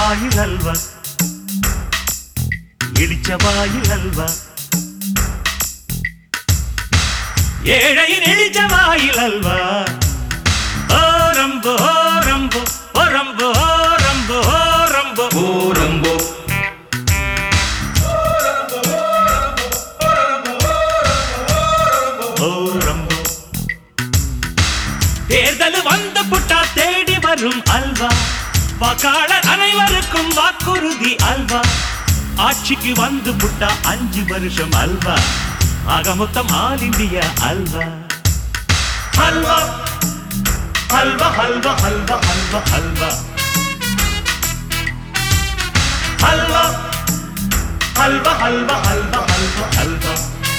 வாயில் அல்வா இடிச்ச வாயில் அல்வா ஏழையின் இடிச்ச வாயில் அல்வா ஓரம்பு ஓரம்பு ஓரம்பு ஓரம்பு ஓரம்பு ஓரம்போ ஓரம்பு தேர்தல் வந்து புட்டா தேடி வரும் அல்வா வாக்காளர் அனைவருக்கும் வாக்குறுதி அல்வா ஆட்சிக்கு வந்து புட்டா அஞ்சு வருஷம் அல்வா ஆக மொத்தம் ஆல் இந்தியா அல்வா அல்வா அல்வா அல்வா அல்வா அல்வா அல்வா அல்வா அல்வா அல்வா அல்வா அல்வா அல்வா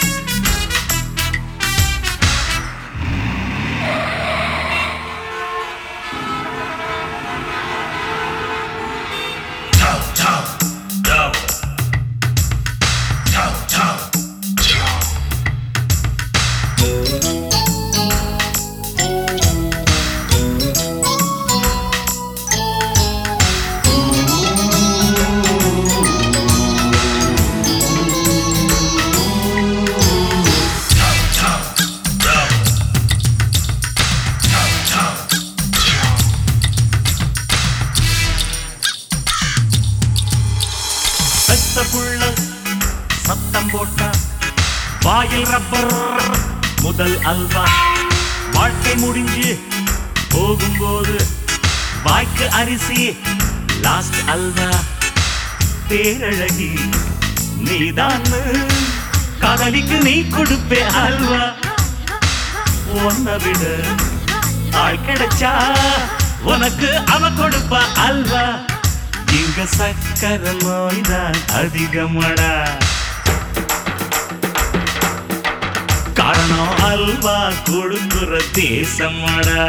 Ciao, ciao, ciao. Ciao, ciao, ciao. Ciao, ciao, ciao. Ciao, ciao, ciao. பெத்த புள்ள சத்தம் போட்டா வாயில் ரப்பர் முதல் அல்வா வாழ்க்கை முடிஞ்சு போகும்போது வாய்க்கு அரிசி லாஸ்ட் அல்வா பேரழகி நீதான் காதலிக்கு நீ கொடுப்பே அல்வா உன்னை விட ஆள் கிடைச்சா உனக்கு அவ கொடுப்பா அல்வா இங்க சக்கர நோய்தான் அதிகமடா காரணம் அல்வா கொடுக்குற தேசமடா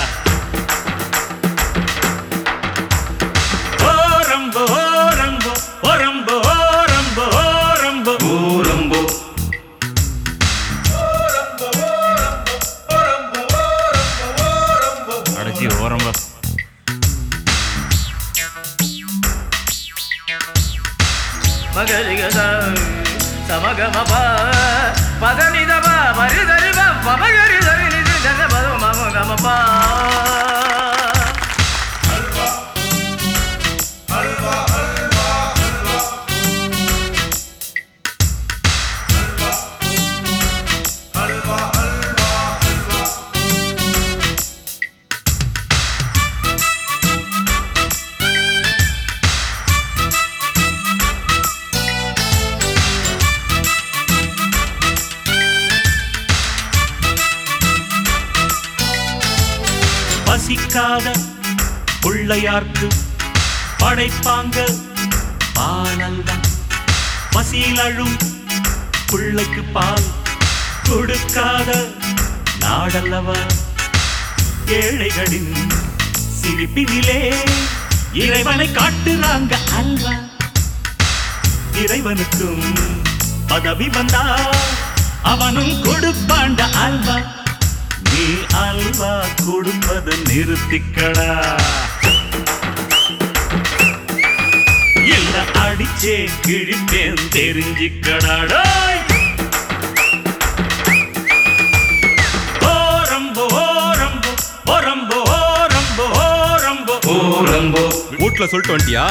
ஓரம்போ ஓரம்போ ஓரம்போ ஓரம்போ ஓரம்போ ஓரம்போ அடைச்சி ஓரம்போ மகரிகத సమగమప పదనిదప పరిదరిప పమగరి దరి నిధి జన పద మమ గమప பசிக்காத பிள்ளையார்க்கு படைப்பாங்க பாலல்வா பசியில் அழும் பிள்ளைக்கு பால் கொடுக்காத நாடல்லவா ஏழைகளின் சிரிப்பினிலே இறைவனை காட்டுறாங்க அல்வா இறைவனுக்கும் பதவி வந்தா அவனும் கொடுப்பாண்ட அல்வா நீ அல்வா கொடுப்பது நிறுத்திக்கடா இல்ல அடிச்சே கிழிப்பேன் தெரிஞ்சுக்கடாடாய் ஓரம்போ ஓரம்போ ஓரம்போ ஓரம்போ ஓரம்போ ஓரம்போ வீட்ல சொல்லிட்டு வந்துட்டியா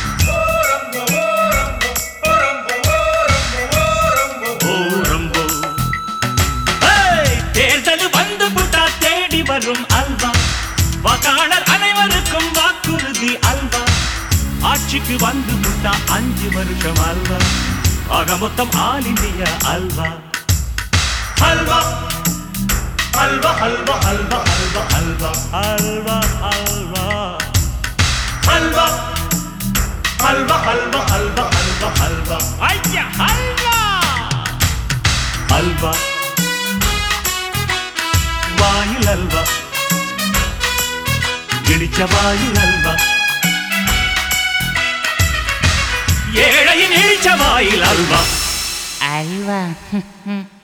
ஓரம்போ ஏய், தேர்தல் வந்து புட்டா தேடி வரும் அல்வா வாக்காளர் அனைவருக்கும் வாக்குறுதி அல்வா ஆட்சிக்கு வந்து புட்டா அஞ்சு வருஷம் அல்வா ஆக மொத்தம் ஆல் இந்தியா அல்வா அல்வா அல்வா அல்வா அல்வா அல்வா அல்வா அல்வா அல்வா அல்வா அல்வா அல்வா அல்வா அல்வா அல்வா ஐயா அல்வா அல்வா வாயில் அல்வா இடிச்ச வாயில் அல்வா ஏழையின் இழிச்ச வாயில் அல்வா அல்வா